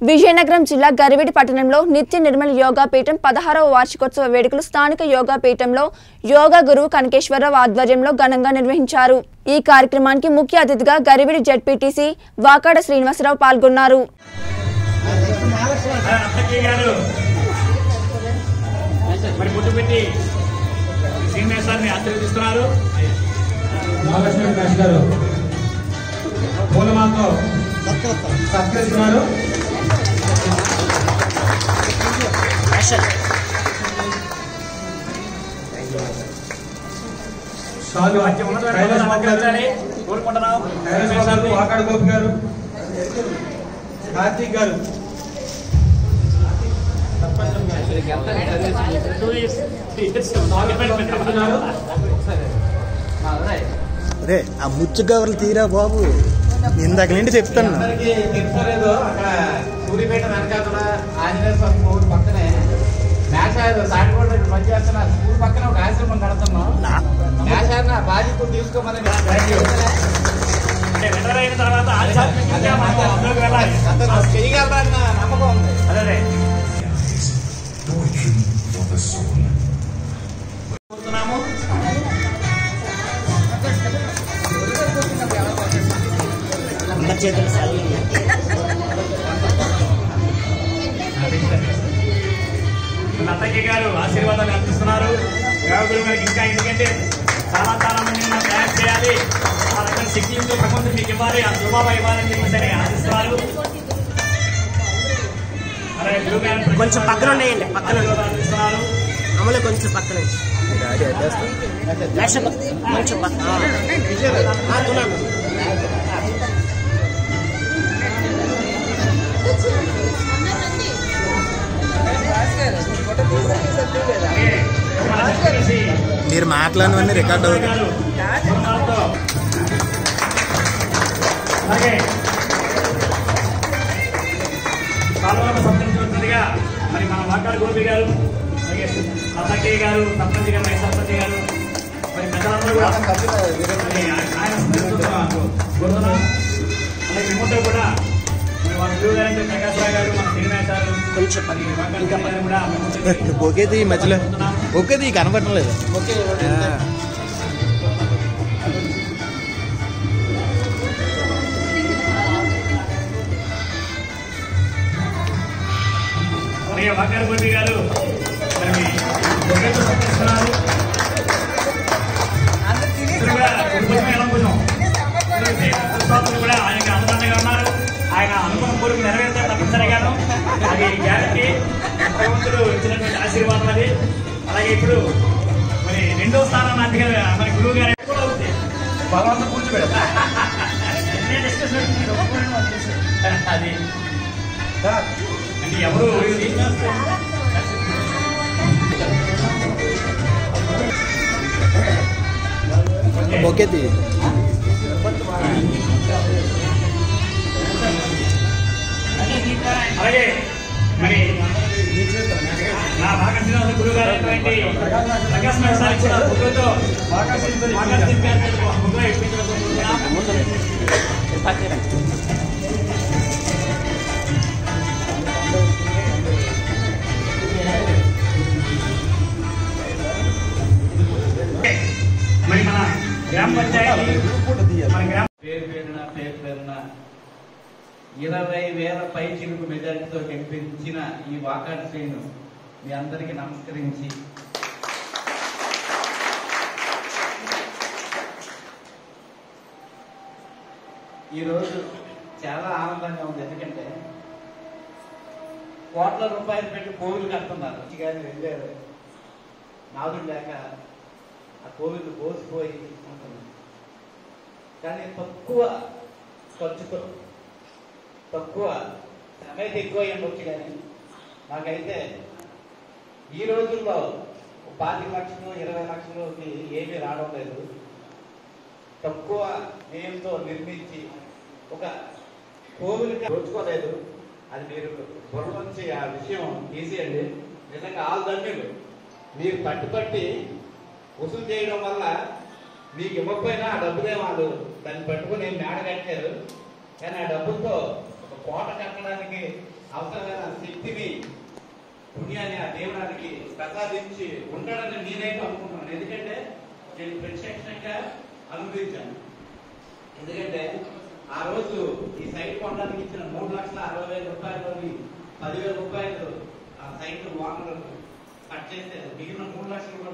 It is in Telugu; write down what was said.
విజయనగరం జిల్లా గరివిడి పట్టణంలో నిత్య నిర్మల్ యోగా పీఠం పదహారవ వార్షికోత్సవ వేడుకలు స్థానిక యోగా పీఠంలో యోగా గురువు కనకేశ్వరరావు ఆధ్వర్యంలో ఘనంగా నిర్వహించారు ఈ కార్యక్రమానికి ముఖ్య అతిథిగా గరివిడి జడ్పీటీసీ వాకాడ శ్రీనివాసరావు పాల్గొన్నారు అక్కయ్య గారు మరి పుట్టు పెట్టి సీనియర్ సార్ని ఆశీర్వదిస్తున్నారు మహాలక్ష్మి ప్రకాష్ గారు పూలమాలతో సత్కరిస్తున్నారు షాలు మంచి ఉన్నతమైన కైలాస్ బాబు గారు అలంకరించాలని కోరుకుంటున్నాం కైలాస్ బాబు గారు వాకాడు గోపి గారు కార్తీక్ గారు Two years, three years, సత్కరిస్తున్నారు. రే ఆ ముచ్చు కవర్లు తీరా బాబు ఇందాక నుండి చెప్తాను అందరికీ తెలుసలేదు అక్కడ సూర్యపేట వెనకాల ఆంజనేయ స్వామి ఊరు పక్కనే మేషారు సాటికోట మధ్య చేస్తున్న స్కూల్ పక్కన ఒక ఆశ్రమం కడుతున్నాం మేషారు నా బాధ్యత తీసుకోమని అంటే రిటైర్ అయిన తర్వాత ఆధ్యాత్మికంగా మనం అందులోకి వెళ్ళాలి చేయగలరన్న నమ్మకం ఉంది అదే అదే Poetry for the soul. కోరుతున్నాము అందరి చేతులు సెలవు నత్తయ్య గారు ఆశీర్వాదాలు అందిస్తున్నారు యోగులు గారికి ఇంకా ఎందుకంటే చాలా చాలా మంది మనం తయారు చేయాలి ఆ రకమైన శక్తి ఉంది భగవంతుడు మీకు ఇవ్వాలి ఆ స్వభావం ఇవ్వాలని చెప్పి సరే ఆశిస్తున్నారు అలాగే గురువు గారు కొంచెం పక్కన ఉండేయండి, పక్కన. ఆశీర్వాదాలు అందిస్తున్నారు అమలు కొంచెం పక్కన లక్ష కొంచెం పక్కన ఆ, తున్నాను. అలాగే మన కలిసి మీరు మాట్లాడినవన్నీ రికార్డ్ అవుతాయి గారు పూర్ణాలతో అలాగే పాల్గొన సంతరించవలసిందిగా మరి మన వాకాడు గోపి గారు అలాగే సత్తయ్య గారు సర్పంచ్ గారు మరి సర్పంచ్ గారు మరి పెద్దలందరూ కూడా మరి ఆయన సంతరించుకుంటున్నాం కోరుతున్నాం అలాగే మిమ్మల్ని కూడా మరి మన గురువు గారు అంటే ప్రకాశ్ రావు గారు మన శ్రీనివాస్ గారు కొంచెం మరి వాకాడు గోపి గారు కూడా మిమ్మల్ని ఒకేది ఈ మధ్యలో ఒకేది కనపడటం లేదు ఆ. అలాగే వాకాడు గోపి గారు మరి మీ బొగ్గతో సంతరిస్తున్నారు ఇద్దరు కూడా కుటుంబం ఎలా కొంచెం విశ్వాసులు కూడా ఆయనకి అనుబంధంగా ఉన్నారు ఆయన అనుకున్న కోరిక నెరవేర్చారు తప్పనిసరిగాను అది గ్యారంటీ భగవంతుడు ఇచ్చినటువంటి ఆశీర్వాదం అది అలాగే ఇప్పుడు మరి రెండో స్థానం అధికారి మన గురువు గారు కూడా ఉంది భగవంతుడు కూర్చోబెడతా నేను discussion అది అంటే ఎవరు ఒకేది అలాగే మరి నా భాగ శ్రీనివాస గురువు గారు అయినటువంటి ప్రకాశ్ నరసారి కూడా బుగ్గతో ఆకాశ దివ్యాన్ని బుగ్గ ఇప్పించడం మరి మన గ్రామ పంచాయతీ మన గ్రామ పేరు పేరున పేరు పేరున ఇరవై వేల పై చిలుకు మెజార్టీతో గెలిపించిన ఈ వాకాడు శ్రేణు మీ అందరికీ నమస్కరించి ఈరోజు చాలా ఆనందంగా ఉంది ఎందుకంటే కోట్ల రూపాయలు పెట్టి కోవిలు కడుతున్నారు కానీ వెళ్ళారు నాదుడు లేక ఆ కోవిలు పోసిపోయి ఉంటుంది కానీ తక్కువ ఖర్చుతో తక్కువ శ్రమ అయితే ఎక్కువ ఉండొచ్చు కానీ నాకైతే ఈ రోజుల్లో ఒక పాతిక లక్షలు ఇరవై లక్షలకి ఏమీ రావడం లేదు తక్కువ వ్యయంతో నిర్మించి ఒక కోవిలికి రోజుకోలేదు అది మీరు బుర్ర నుంచి ఆ విషయం తీసేయండి నిజంగా ఆల్ ధన్యులు మీరు పట్టుపట్టి వసూలు చేయడం వల్ల మీకు ఇవ్వకపోయినా ఆ డబ్బులే వాళ్ళు దాన్ని పట్టుకుని మేడ కట్టారు కానీ ఆ డబ్బులతో ఒక కోట కట్టడానికి అవసరమైన శక్తిని పుణ్యాన్ని ఆ దేవుడానికి ప్రసాదించి ఉంటాడని నేనైతే అనుకుంటున్నాను ఎందుకంటే నేను ప్రత్యక్షంగా అనుభవించాను ఎందుకంటే ఆ రోజు ఈ సైట్ కొనడానికి ఇచ్చిన మూడు లక్షల అరవై వేల రూపాయలు పదివేల రూపాయలు ఆ సైట్ ఓనర్ కట్ చేస్తే మిగిలిన మూడు లక్షలు కూడా